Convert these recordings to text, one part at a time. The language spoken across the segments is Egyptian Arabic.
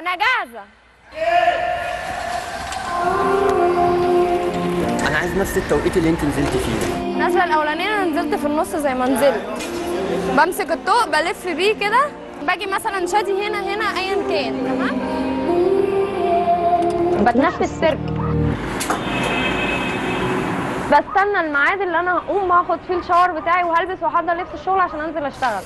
انا جاهزه انا عايز نفس التوقيت اللي انت نزلت فيه النزله الاولانيه انا نزلت في النص زي ما نزلت بمسك الطوق بلف بيه كده باجي مثلا شادي هنا هنا ايا كان تمام بتنفس سيرك بستنى الميعاد اللي انا هقوم هاخد فيه الشاور بتاعي وهلبس واحضر لبس الشغل عشان انزل اشتغل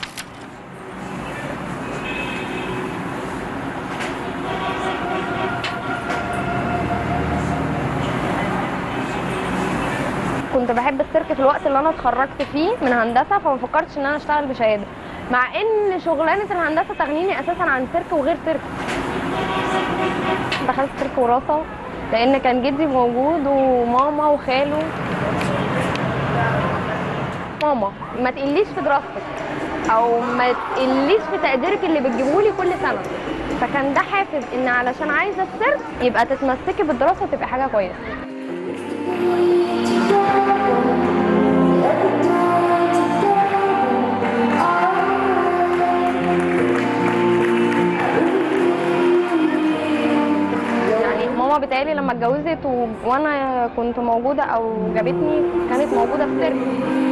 كنت بحب السيرك في الوقت اللي انا اتخرجت فيه من هندسه فما فكرتش ان انا اشتغل بشهاده مع ان شغلانه الهندسه تغنيني اساسا عن سيرك وغير سيرك دخلت سيرك وراثه لان كان جدي موجود وماما وخاله ماما ما تقليش في دراستك او ما تقليش في تقديرك اللي بتجيبهولي كل سنه فكان ده حافز ان علشان عايزه السيرك يبقى تتمسكي بالدراسه وتبقى حاجه كويسه يعني ماما بتهيألي لما اتجوزت و... وانا كنت موجوده او جابتني كانت موجوده في سيرك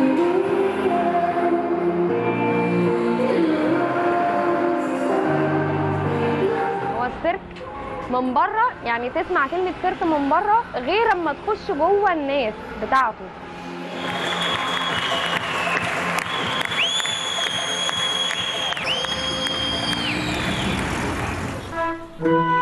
هو السيرك من بره يعني تسمع كلمه سيرك من بره غير اما تخش جوه الناس بتاعته Thank